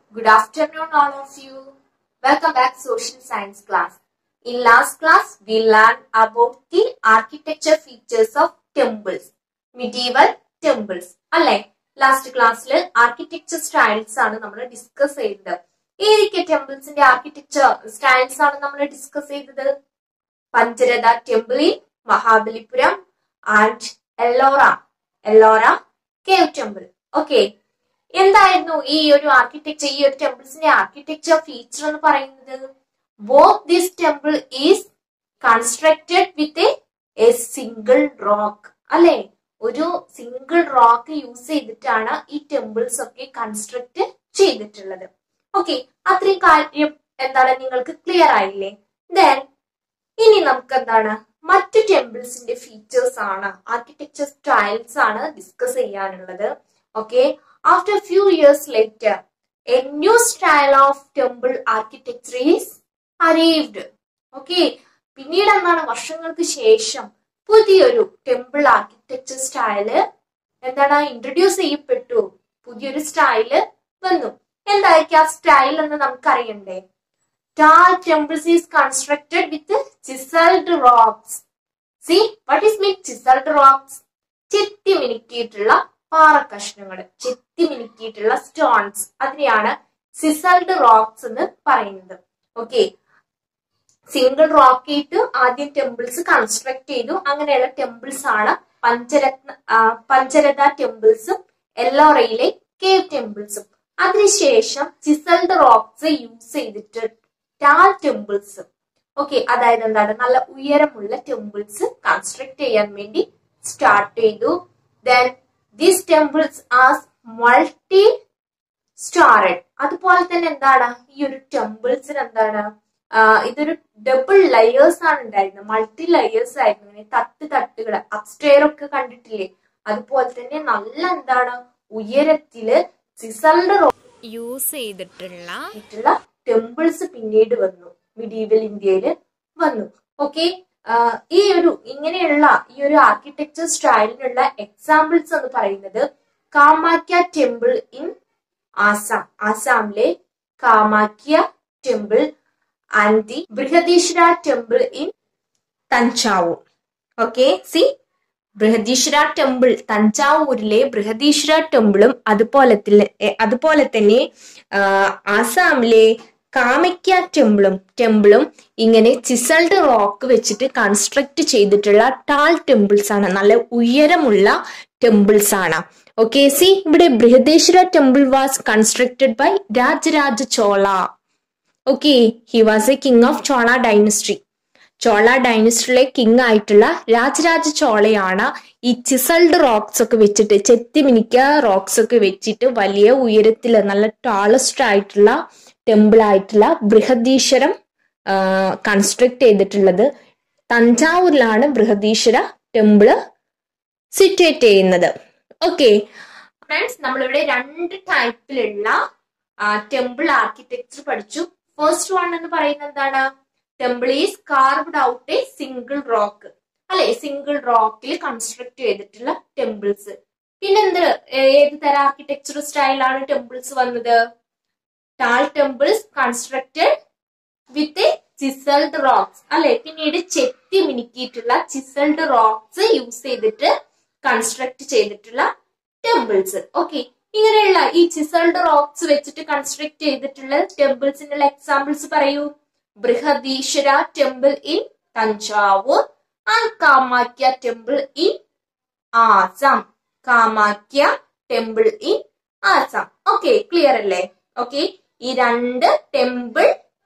Good afternoon, all of you. Welcome back social science class. In last class, we learned about the architecture features of temples, medieval temples. അല്ലെ last ക്ലാസ്സിൽ architecture styles ആണ് നമ്മൾ discuss ചെയ്തത് ഏതൊക്കെ ടെമ്പിൾസിന്റെ architecture styles ആണ് നമ്മൾ discuss ചെയ്തത് Pancharatha temple in Mahabalipuram and Ellora Ellora cave temple okay എന്തായിരുന്നു ഈ ഒരു ആർക്കിടെക്ചർ ഈ ഒരു ടെമ്പിൾസിന്റെ ആർക്കിടെക്ചർ ഫീച്ചർ എന്ന് പറയുന്നത് both this temple is constructed with a single rock അല്ലെ ഒരു സിംഗിൾ റോക്ക് യൂസ് ചെയ്തിട്ടാണ് ഈ ടെമ്പിൾസ് ഒക്കെ കൺസ്ട്രക്ട് ചെയ്തിട്ടുള്ളത് ഓക്കെ അത്രയും കാര്യം എന്താണ് നിങ്ങൾക്ക് ക്ലിയർ ആയില്ലേ ദെൻ ഇനി നമുക്ക് എന്താണ് മറ്റു ടെമ്പിൾസിന്റെ ഫീച്ചേഴ്സ് ആണ് ആർക്കിടെക്ചർ സ്റ്റൈൽസ് ആണ് ഡിസ്കസ് ചെയ്യാനുള്ളത് okay after few years later a new style of temple architecture is arrived okay പിന്നീട് എന്താണ് വർഷങ്ങൾക്ക് ശേഷം പുതിയൊരു ടെമ്പിൾ ആർക്കിടെക്ചർ സ്റ്റൈല് എന്താണ് ഇൻട്രൊഡ്യൂസ് ചെയ്യപ്പെട്ടു പുതിയൊരു സ്റ്റൈല് വന്നു എന്തായിരിക്കും ആ സ്റ്റൈൽ എന്ന് നമുക്കറിയണ്ടേ tall temples is constructed with chiselled rocks see what is mean chiselled rocks ചെത്തി മിനുക്കിയിട്ടുള്ള പാറക്കഷ്ണങ്ങൾ ചെത്തി മിനുക്കിയിട്ടുള്ള സ്റ്റോൺസ് അതിനെയാണ് സിസൽഡ് റോക്സ് എന്ന് പറയുന്നത് ഓക്കെ സിംഗിൾ റോക്ക് ഇട്ട് ആദ്യം ടെമ്പിൾസ് കൺസ്ട്രക്ട് ചെയ്തു അങ്ങനെയുള്ള ടെമ്പിൾസ് ആണ് പഞ്ചരത്ന പഞ്ചരഥ ടെമ്പിൾസും എല്ലോറയിലെ കേവ് ടെമ്പിൾസും അതിനുശേഷം ചിസൽഡ് റോക്സ് യൂസ് ചെയ്തിട്ട് ടാൽ ടെമ്പിൾസ് ഓക്കെ അതായത് എന്താണ് നല്ല ഉയരമുള്ള ടെമ്പിൾസ് കൺസ്ട്രക്ട് ചെയ്യാൻ വേണ്ടി സ്റ്റാർട്ട് ചെയ്തു then these temples are multi storeyed അതുപോലെ തന്നെ എന്താണ് ഈ ഒരു ടെമ്പിൾസിന് എന്താണ് ഇതൊരു ഡബിൾ ലെയേഴ്സ് ആണ് ഉണ്ടായിരുന്നത് മൾട്ടി ലെയേഴ്സ് ആയിരുന്നു ഇങ്ങനെ തട്ട് തട്ടുകൾ അപ്സ്റ്റെയർ ഒക്കെ കണ്ടിട്ടില്ലേ അതുപോലെ തന്നെ നല്ല എന്താണ് ഉയരത്തില് സിസൽഡ് യൂസ് ചെയ്തിട്ടുള്ള ആയിട്ടുള്ള ടെമ്പിൾസ് പിന്നീട് വന്നു മിഡീവൽ ഇന്ത്യയില് വന്നു ഓക്കെ ഈ ഒരു ഇങ്ങനെയുള്ള ഈ ഒരു ആർക്കിടെക്ചർ സ്റ്റൈലിനുള്ള എക്സാമ്പിൾസ് എന്ന് പറയുന്നത് കാമാക്യ ടെമ്പിൾ ഇൻ ആസാം ആസാമിലെ Kamakhya temple and the Brihadeeswara temple in Thanjavur okay see Brihadeeswara temple തഞ്ചാവൂരിലെ ബൃഹദീശ്വര ടെമ്പിളും അതുപോലെ അതുപോലെ തന്നെ ആസാമിലെ കാമയ്ക്ക ടെമ്പിളും ടെമ്പിളും ഇങ്ങനെ ചിസൽഡ് റോക്ക് വെച്ചിട്ട് കൺസ്ട്രക്ട് ചെയ്തിട്ടുള്ള ടാൾ ടെമ്പിൾസ് ആണ് നല്ല ഉയരമുള്ള ടെമ്പിൾസ് ആണ് ഓക്കെ സി ഇവിടെ Brihadeeswara temple was constructed by Rajaraja Chola okay he was a king of Chola dynasty Chola ഡൈനസ്റ്റിയിലെ കിങ് ആയിട്ടുള്ള രാജരാജ ചോളയാണ് ഈ ചിസൽഡ് റോക്സ് ഒക്കെ വെച്ചിട്ട് ചെത്തി മിനിക്ക റോക്സ് ഒക്കെ വെച്ചിട്ട് വലിയ ഉയരത്തിൽ നല്ല ടാളസ്റ്റ് ആയിട്ടുള്ള ടെമ്പിൾ ആയിട്ടുള്ള ബൃഹദീശ്വരം കൺസ്ട്രക്ട് ചെയ്തിട്ടുള്ളത് തഞ്ചാവൂരിലാണ് ബൃഹദീശ്വര ടെമ്പിള് സിറ്റുവേറ്റ് ചെയ്യുന്നത് ഓക്കെ ഫ്രണ്ട്സ് നമ്മളിവിടെ രണ്ട് ടൈപ്പിലുള്ള ടെമ്പിൾ ആർക്കിടെക്ചർ പഠിച്ചു ഫസ്റ്റ് വൺ എന്ന് പറയുന്നത് എന്താണ് temple is carved out a single rock അല്ലെ സിംഗിൾ റോക്കിൽ കൺസ്ട്രക്ട് ചെയ്തിട്ടുള്ള ടെമ്പിൾസ് പിന്നെന്ത് ഏത് തരം ആർക്കിടെക്ചർ സ്റ്റൈലാണ് ടെമ്പിൾസ് വന്നത് tall temples constructed with chiselled rocks അല്ലെ പിന്നീട് ചെത്തി മിനുക്കിയിട്ടുള്ള ചിസൽഡ് റോക്സ് യൂസ് ചെയ്തിട്ട് കൺസ്ട്രക്ട് ചെയ്തിട്ടുള്ള ടെമ്പിൾസ് ഓക്കെ ഇങ്ങനെയുള്ള ഈ ചിസൽഡ് റോക്സ് വെച്ചിട്ട് കൺസ്ട്രക്ട് ചെയ്തിട്ടുള്ള ടെമ്പിൾസിനുള്ള എക്സാമ്പിൾസ് പറയൂ Brihadeeswara temple in Thanjavur and Kamakhya temple in Assam Kamakhya temple in Assam okay clear അല്ലേ ഓക്കെ ഈ രണ്ട് ടെമ്പിൾ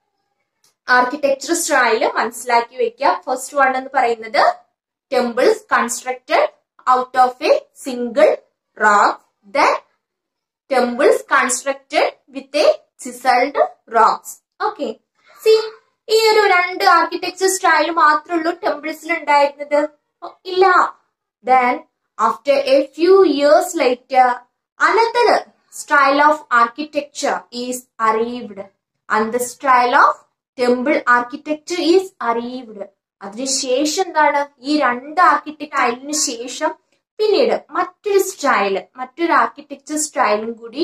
ആർക്കിടെക്ചർ സ്റ്റൈല് മനസ്സിലാക്കി വെക്കുക ഫസ്റ്റ് വൺ എന്ന് പറയുന്നത് temples constructed out of a single rock then temples constructed with a chiselled rocks okay see ഈ ഒരു രണ്ട് ആർക്കിടെക്ചർ സ്റ്റൈൽ മാത്രമേ ഉള്ളൂ ടെമ്പിൾസിൽ ഉണ്ടായിരുന്നത് ഇല്ല then after a few years later another style of architecture is arrived and the style of temple architecture is arrived അതിനുശേഷം എന്താണ് ഈ രണ്ട് ആർക്കിടെക്ട് സ്റ്റൈലിന് ശേഷം പിന്നീട് മറ്റൊരു സ്റ്റൈല് മറ്റൊരു ആർക്കിടെക്ചർ സ്റ്റൈലും കൂടി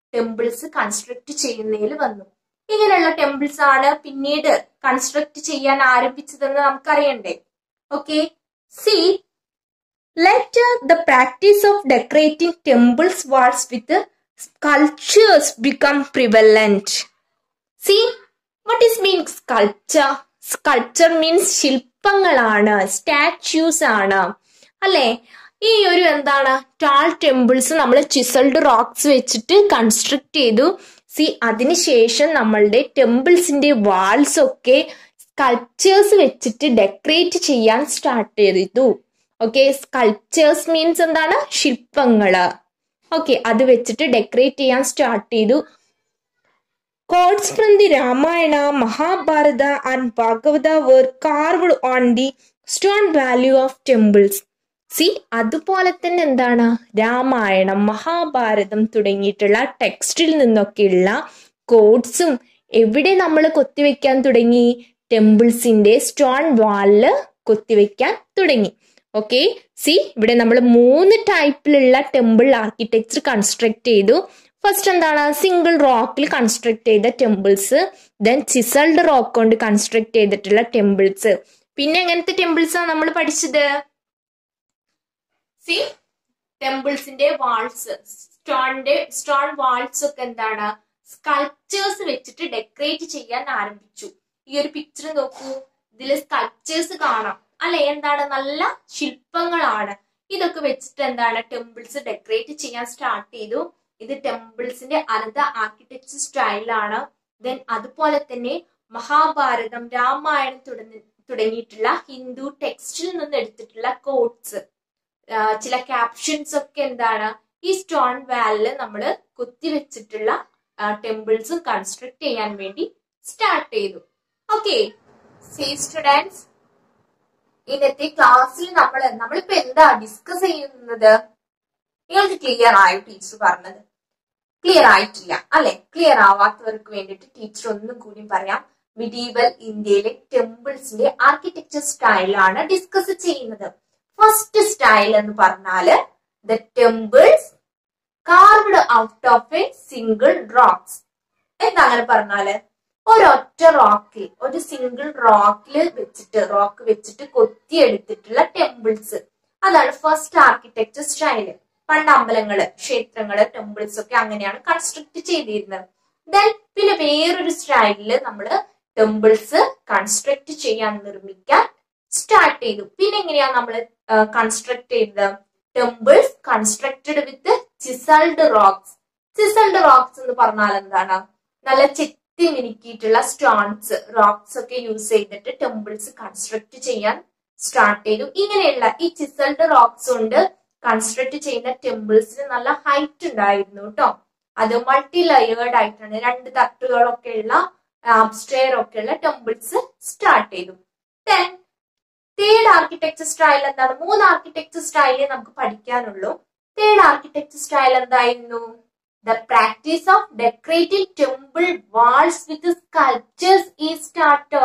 ടെമ്പിൾസ് കൺസ്ട്രക്ട് ചെയ്യുന്നതിൽ വന്നു ഇങ്ങനെയുള്ള ടെമ്പിൾസ് ആണ് പിന്നീട് കൺസ്ട്രക്ട് ചെയ്യാൻ ആരംഭിച്ചതെന്ന് നമുക്കറിയണ്ടേ okay see later the practice of decorating temples walls with sculptures become prevalent see what is mean sculpture sculpture means ശില്പങ്ങളാണ് സ്റ്റാച്യൂസ് ആണ് അല്ലെ ഈ ഒരു എന്താണ് ടാൾ ടെമ്പിൾസ് നമ്മൾ ചിസൾഡ് റോക്സ് വെച്ചിട്ട് കൺസ്ട്രക്ട് ചെയ്തു സി അതിനുശേഷം നമ്മളുടെ ടെമ്പിൾസിന്റെ വാൾസ് ഒക്കെ സ്കൾപ്ചേഴ്സ് വെച്ചിട്ട് ഡെക്കറേറ്റ് ചെയ്യാൻ സ്റ്റാർട്ട് ചെയ്തു ഓക്കെ സ്കൾപ്ചേഴ്സ് മീൻസ് എന്താണ് ശില്പങ്ങള് ഓക്കെ അത് വെച്ചിട്ട് ഡെക്കറേറ്റ് ചെയ്യാൻ സ്റ്റാർട്ട് ചെയ്തു gods from the Ramayana Mahabharata and Bhagavata were carved on the stone walls of temples see അതുപോലെ തന്നെ എന്താണ് രാമായണം മഹാഭാരതം തുടങ്ങിയിട്ടുള്ള ടെക്സ്റ്റിൽ നിന്നൊക്കെയുള്ള കോഡ്സും എവിടെ നമ്മൾ കൊത്തിവെക്കാൻ തുടങ്ങി ടെമ്പിൾസിന്റെ സ്റ്റോൺ വാളില് കൊത്തിവെക്കാൻ തുടങ്ങി ഓക്കെ സി ഇവിടെ നമ്മൾ മൂന്ന് ടൈപ്പിലുള്ള ടെമ്പിൾ ആർക്കിടെക്ചർ കൺസ്ട്രക്ട് ചെയ്തു ഫസ്റ്റ് എന്താണ് സിംഗിൾ റോക്കിൽ കൺസ്ട്രക്ട് ചെയ്ത ടെമ്പിൾസ് ദെൻ ചിസൾഡ് റോക്ക് കൊണ്ട് കൺസ്ട്രക്ട് ചെയ്തിട്ടുള്ള ടെമ്പിൾസ് പിന്നെ എങ്ങനത്തെ ടെമ്പിൾസ് ആണ് നമ്മൾ പഠിച്ചത് സി ടെമ്പിൾസിന്റെ വാൾസ് സ്റ്റോണിന്റെ സ്റ്റോൺ വാൾസ് ഒക്കെ എന്താണ് സ്കൾപ്ചേഴ്സ് വെച്ചിട്ട് ഡെക്കറേറ്റ് ചെയ്യാൻ ആരംഭിച്ചു ഈ ഒരു പിക്ചർ നോക്കൂ ഇതിൽ സ്കൾപ്ചേഴ്സ് കാണാം അല്ലെ എന്താണ് നല്ല ശില്പങ്ങളാണ് ഇതൊക്കെ വെച്ചിട്ട് എന്താണ് ടെമ്പിൾസ് ഡെക്കറേറ്റ് ചെയ്യാൻ സ്റ്റാർട്ട് ചെയ്തു ഇത് ടെമ്പിൾസിന്റെ അനന്ത ആർക്കിടെക്ചർ സ്റ്റൈലാണ് ദെൻ അതുപോലെ തന്നെ മഹാഭാരതം രാമായണം തുടങ്ങി തുടങ്ങിയിട്ടുള്ള ഹിന്ദു ടെക്സ്റ്റിൽ നിന്ന് എടുത്തിട്ടുള്ള കോട്ട്സ് ചില ക്യാപ്ഷൻസ് ഒക്കെ എന്താണ് ഈ സ്റ്റോൺ വാലില് നമ്മൾ കുത്തിവെച്ചിട്ടുള്ള ടെമ്പിൾസും കൺസ്ട്രക്ട് ചെയ്യാൻ വേണ്ടി സ്റ്റാർട്ട് ചെയ്തു ഓക്കെ സി സ്റ്റുഡൻസ് ഇന്നത്തെ ക്ലാസ്സിൽ നമ്മൾ നമ്മളിപ്പോ എന്താ ഡിസ്കസ് ചെയ്യുന്നത് നിങ്ങൾക്ക് ക്ലിയർ ആയോ ടീച്ചർ പറഞ്ഞത് ക്ലിയർ ആയിട്ടില്ല അല്ലെ ക്ലിയർ ആവാത്തവർക്ക് വേണ്ടിയിട്ട് ടീച്ചർ ഒന്നും കൂടി പറയാം മിഡീവൽ ഇന്ത്യയിലെ ടെമ്പിൾസിന്റെ ആർക്കിടെക്ചർ സ്റ്റൈലാണ് ഡിസ്കസ് ചെയ്യുന്നത് ഫസ്റ്റ് സ്റ്റൈൽ എന്ന് പറഞ്ഞാല് the temples carved out of a single rocks എന്താ അങ്ങനെ പറഞ്ഞാല് ഒരൊറ്റ റോക്കിൽ ഒരു സിംഗിൾ റോക്കിൽ വെച്ചിട്ട് റോക്ക് വെച്ചിട്ട് കൊത്തിയെടുത്തിട്ടുള്ള ടെമ്പിൾസ് അതാണ് ഫസ്റ്റ് ആർക്കിടെക്ചർ സ്റ്റൈല് പണ്ട് അമ്പലങ്ങള് ക്ഷേത്രങ്ങള് ടെമ്പിൾസ് ഒക്കെ അങ്ങനെയാണ് കൺസ്ട്രക്ട് ചെയ്തിരുന്നത് ദെൻ പിന്നെ വേറൊരു സ്റ്റൈലില് നമ്മള് ടെമ്പിൾസ് കൺസ്ട്രക്ട് ചെയ്യാൻ നിർമ്മിക്കാൻ സ്റ്റാർട്ട് ചെയ്തു പിന്നെ എങ്ങനെയാ നമ്മൾ കൺസ്ട്രക്ട് ചെയ്തത് temples constructed with chiselled rocks chiselled rocks എന്ന് പറഞ്ഞാൽ എന്താണ് നല്ല ചെത്തി മിനുക്കിയിട്ടുള്ള സ്റ്റോൺസ് റോക്സ് ഒക്കെ യൂസ് ചെയ്തിട്ട് ടെമ്പിൾസ് കൺസ്ട്രക്ട് ചെയ്യാൻ സ്റ്റാർട്ട് ചെയ്തു ഇങ്ങനെയുള്ള ഈ ചിസൾഡ് റോക്സ് കൊണ്ട് കൺസ്ട്രക്ട് ചെയ്യുന്ന ടെമ്പിൾസിന് നല്ല ഹൈറ്റ് ഉണ്ടായിരുന്നു കേട്ടോ അത് മൾട്ടി ലെയേർഡ് ആയിട്ടാണ് രണ്ട് തട്ടുകളൊക്കെ ഉള്ള സ്റ്റെയർ ഒക്കെ ഉള്ള ടെമ്പിൾസ് സ്റ്റാർട്ട് ചെയ്തു ദെൻ തേർഡ് ആർക്കിടെക്ചർ സ്റ്റൈൽ എന്താണ് മൂന്ന് ആർക്കിടെക്ചർ സ്റ്റൈലേ നമുക്ക് പഠിക്കാനുള്ളൂ തേർഡ് ആർക്കിടെക്ചർ സ്റ്റൈൽ എന്തായിരുന്നു the practice of decorating temple walls with sculptures ഈ സ്റ്റാർട്ടർ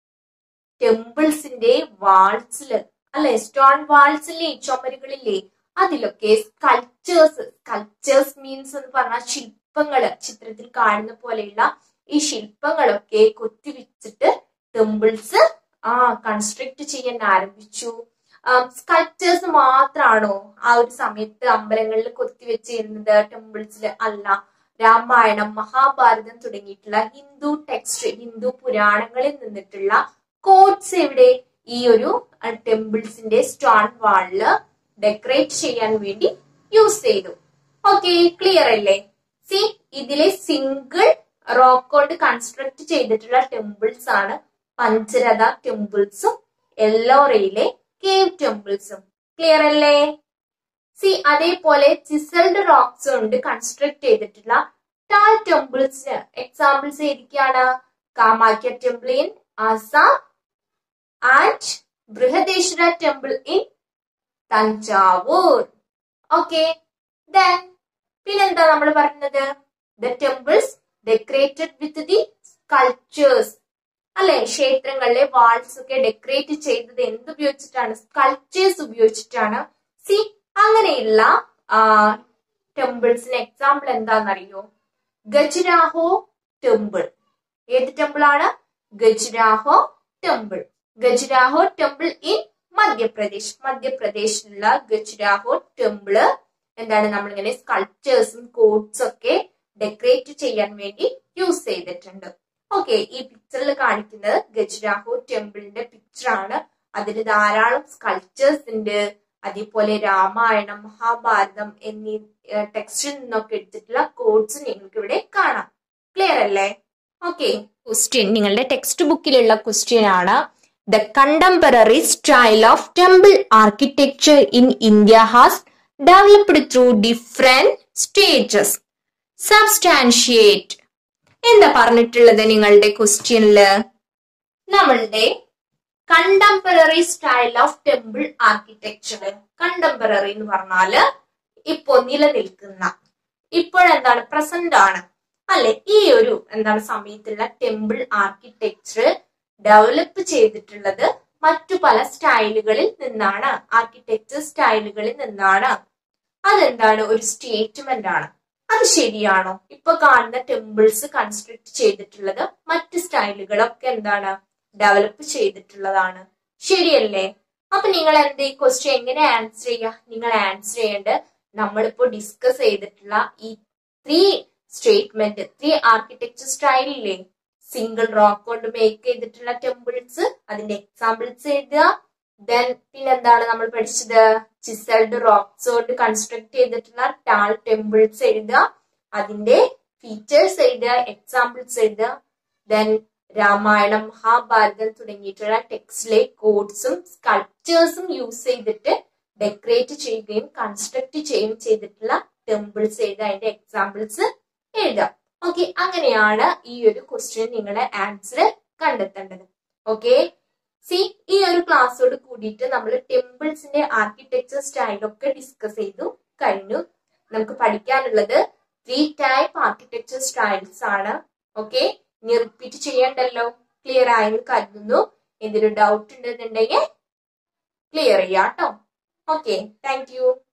ടെമ്പിൾസിന്റെ വാൾസില് അല്ലെ സ്റ്റോൺ വാൾസിലെ ചുമരുകളില്ലേ അതിലൊക്കെ സ്കൾപ്ചേഴ്സ് സ്കൾപ്ചേഴ്സ് മീൻസ് എന്ന് പറഞ്ഞാൽ ശില്പങ്ങള് ചിത്രത്തിൽ കാണുന്ന പോലെയുള്ള ഈ ശില്പങ്ങളൊക്കെ കൊത്തിവെച്ചിട്ട് ടെമ്പിൾസ് ആ കൺസ്ട്രക്ട് ചെയ്യാൻ ആരംഭിച്ചു സ്കൾപ്ചേഴ്സ് മാത്രാണോ ആ ഒരു സമയത്ത് അമ്പലങ്ങളിൽ കൊത്തിവെച്ചിരുന്നത് ടെമ്പിൾസിൽ അല്ല രാമായണം മഹാഭാരതം തുടങ്ങിയിട്ടുള്ള ഹിന്ദു ടെക്സ്റ്റ് ഹിന്ദു പുരാണങ്ങളിൽ നിന്നിട്ടുള്ള കോഡ്സ് എവിടെ ഈ ഒരു ടെമ്പിൾസിന്റെ സ്റ്റോൺ വാളില് ഡെക്കറേറ്റ് ചെയ്യാൻ വേണ്ടി യൂസ് ചെയ്തു ഓക്കെ ക്ലിയർ അല്ലേ സി ഇതിലെ സിംഗിൾ റോക്ക് കൊണ്ട് കൺസ്ട്രക്ട് ചെയ്തിട്ടുള്ള ടെമ്പിൾസ് ആണ് പഞ്ചരഥ ടെമ്പിൾസും എല്ലോറയിലെ കേവ് ടെമ്പിൾസും ക്ലിയർ അല്ലേ സി അതേപോലെ ചിസൽഡ് റോക്സ് കൊണ്ട് കൺസ്ട്രക്ട് ചെയ്തിട്ടുള്ള ടാൾ ടെമ്പിൾസിന് എക്സാമ്പിൾസ് ഏതൊക്കെയാണ് Kamakhya temple in Assam and Brihadeeswara temple in Thanjavur okay then പിന്നെന്താ നമ്മൾ പറഞ്ഞത് the temples decorated with the sculptures അല്ലെ ക്ഷേത്രങ്ങളിലെ വാൾസ് ഒക്കെ ഡെക്കറേറ്റ് ചെയ്തത് എന്ത് ഉപയോഗിച്ചിട്ടാണ് സ്കൾപ്ചേഴ്സ് ഉപയോഗിച്ചിട്ടാണ് സി അങ്ങനെയുള്ള ടെമ്പിൾസിന് എക്സാമ്പിൾ എന്താണെന്നറിയോ ഗജുരാഹോ ടെമ്പിൾ ഏത് ടെമ്പിൾ ആണ് Khajuraho temple Khajuraho temple in Madhya Pradesh മധ്യപ്രദേശിലുള്ള ഗജുരാഹോ ടെമ്പിള് എന്താണ് നമ്മളിങ്ങനെ സ്കൾപ്ചേഴ്സും കോഡ്സ് ഒക്കെ ഡെക്കറേറ്റ് ചെയ്യാൻ വേണ്ടി യൂസ് ചെയ്തിട്ടുണ്ട് ഓക്കെ ഈ പിക്ചറിൽ കാണിക്കുന്നത് ഗജുരാഹോ ടെമ്പിളിന്റെ പിക്ചർ ആണ് അതിൽ ധാരാളം സ്കൾപ്ചേഴ്സ് ഉണ്ട് അതേപോലെ രാമായണം മഹാഭാരതം എന്നീ ടെക്സ്റ്റിൽ നിന്നൊക്കെ എടുത്തിട്ടുള്ള കോഡ്സ് നിങ്ങൾക്ക് ഇവിടെ കാണാം ക്ലിയർ അല്ലേ ഓക്കെ ക്വസ്റ്റ്യൻ നിങ്ങളുടെ ടെക്സ്റ്റ് ബുക്കിലുള്ള ക്വസ്റ്റ്യൻ ആണ് the contemporary style of temple architecture in India has developed through different stages substantiate എന്താ പറഞ്ഞിട്ടുള്ളത് നിങ്ങളുടെ ക്വസ്റ്റ്യനില് നമ്മളുടെ contemporary style of temple architecture contemporary എന്ന് പറഞ്ഞാല് ഇപ്പോ നിലനിൽക്കുന്ന ഇപ്പോഴെന്താണ് പ്രസന്റ് ആണ് അല്ലെ ഈ ഒരു എന്താണ് സമയത്തുള്ള ടെമ്പിൾ ആർക്കിടെക്ചർ ഡെവലപ്പ് ചെയ്തിട്ടുള്ളത് മറ്റു പല സ്റ്റൈലുകളിൽ നിന്നാണ് ആർക്കിടെക്ചർ സ്റ്റൈലുകളിൽ നിന്നാണ് അതെന്താണ് ഒരു സ്റ്റേറ്റ്മെന്റ് ആണ് അത് ശരിയാണോ ഇപ്പൊ കാണുന്ന ടെമ്പിൾസ് കൺസ്ട്രക്ട് ചെയ്തിട്ടുള്ളത് മറ്റ് സ്റ്റൈലുകളൊക്കെ എന്താണ് ഡെവലപ്പ് ചെയ്തിട്ടുള്ളതാണ് ശരിയല്ലേ അപ്പൊ നിങ്ങൾ എന്ത് ഈ ക്വസ്റ്റ്യൻ എങ്ങനെ ആൻസർ ചെയ്യുക നിങ്ങൾ ആൻസർ ചെയ്യേണ്ടത് നമ്മളിപ്പോ ഡിസ്കസ് ചെയ്തിട്ടുള്ള ഈ ത്രീ സ്റ്റേറ്റ്മെന്റ് ത്രീ ആർക്കിടെക്ചർ സ്റ്റൈലില്ലേ സിംഗിൾ റോക്ക് കൊണ്ട് മേക്ക് ചെയ്തിട്ടുള്ള ടെമ്പിൾസ് അതിന്റെ എക്സാമ്പിൾസ് എഴുതുക ദെൻ പിന്നെന്താണ് നമ്മൾ പഠിച്ചത് ചിസൽഡ് റോക്സ് കൊണ്ട് കൺസ്ട്രക്ട് ചെയ്തിട്ടുള്ള ടാൾ ടെമ്പിൾസ് എഴുതുക അതിന്റെ ഫീച്ചേഴ്സ് എഴുതുക എക്സാമ്പിൾസ് എഴുതുക ദെൻ രാമായണം മഹാഭാരതം തുടങ്ങിയിട്ടുള്ള ടെക്സ്റ്റിലെ കോഡ്സും സ്കൾപ്ചേഴ്സും യൂസ് ചെയ്തിട്ട് ഡെക്കറേറ്റ് ചെയ്യുകയും കൺസ്ട്രക്ട് ചെയ്യുകയും ചെയ്തിട്ടുള്ള ടെമ്പിൾസ് എഴുതുക അതിന്റെ എക്സാമ്പിൾസ് എഴുതുക ഓക്കെ അങ്ങനെയാണ് ഈ ഒരു ക്വസ്റ്റ്യൻ നിങ്ങളുടെ ആൻസർ കണ്ടെത്തേണ്ടത് ഓക്കെ സി ഈ ഒരു ക്ലാസ്സോട് കൂടിയിട്ട് നമ്മൾ ടെമ്പിൾസിന്റെ ആർക്കിടെക്ചർ സ്റ്റൈലൊക്കെ ഡിസ്കസ് ചെയ്തു കഴിഞ്ഞു നമുക്ക് പഠിക്കാനുള്ളത് ത്രീ ടൈപ്പ് ആർക്കിടെക്ചർ സ്റ്റൈൽസ് ആണ് ഓക്കെ ഇനി റിപ്പീറ്റ് ചെയ്യണ്ടല്ലോ ക്ലിയർ ആയെന്ന് കരുതുന്നു എന്തൊരു ഡൗട്ട് ഉണ്ടെന്നുണ്ടെങ്കിൽ ക്ലിയർ ചെയ്യാം കേട്ടോ ഓക്കെ താങ്ക് യു